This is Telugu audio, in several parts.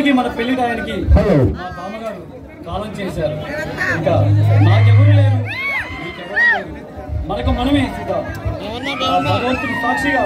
ఈ మన పెళ్లి టయానికి హలో మా బామ్మగారు కాలం చేశారు ఇంకా నాకెవరు లేరు నీకెవరు లేరు మనకు మనమే సీత ఆ భగవంతుడి సాక్షిగా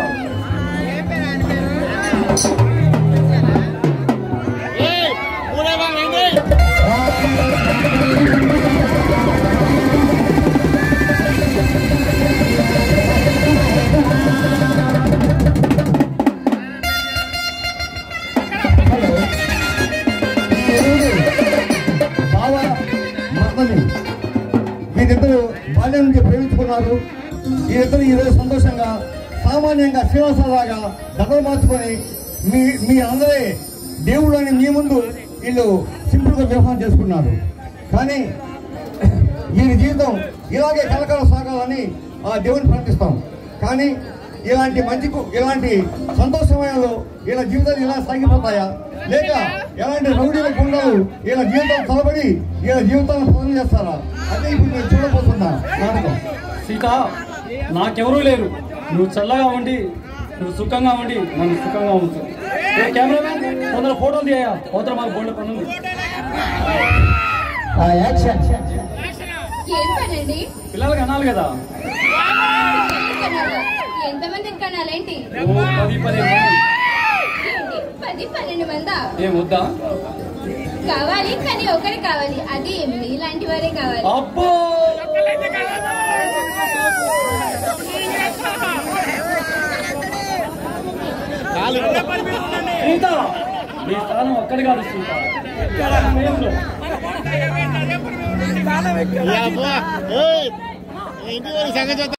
బావ మర్దని వీరిద్దరు బాల్యం నుంచి ప్రేమించుకున్నారు వీరిద్దరు ఈరోజు సంతోషంగా సామాన్యంగా శ్రీనివాసరాగా గతం మార్చుకొని మీ మీ అందరే దేవుడు అని మీ ముందు వీళ్ళు సింపుల్గా వ్యవహారం చేసుకున్నారు కానీ వీరి జీవితం ఇలాగే కలకాలం సాగాలని ఆ దేవుని ప్రార్థిస్తాం కానీ ఇలాంటి మంచికు ఇలాంటి సంతోషమయంలో ఇలా జీవితాలు ఇలా సాగిపోతాయా లేక ఎలాంటి రౌడీల గుండాలు ఇలా జీవితం తలబడి ఇలా జీవితాలను పనులు చేస్తారా అదే ఇప్పుడు నేను చూడబోతున్నా నాటకం సీత నాకెవరూ లేరు నువ్వు చల్లగా ఉండి నువ్వు సుఖంగా ఉండి నన్ను సుఖంగా ఉంచు ఏ కెమెరామెన్ కొందరు ఫోటోలు తీయ అవతల మాకు బోల్డ్ పని ఉంది యాక్షన్ ఏం పనండి పిల్లలకి అనాలి కదా ఏం కనాలి? ఎంతమందిని కనాలేంటి ఓ పది పది మంది ఏంటి పది పన్నెండు మందా ఏం వద్దా కావాలి కానీ ఒకరి కావాలి అది మీలాంటి వారే కావాలి అబ్బో సీత నీ స్థానం ఒక్కడి కాదు సీత స్పేస్లో. ఇంటి సంగతి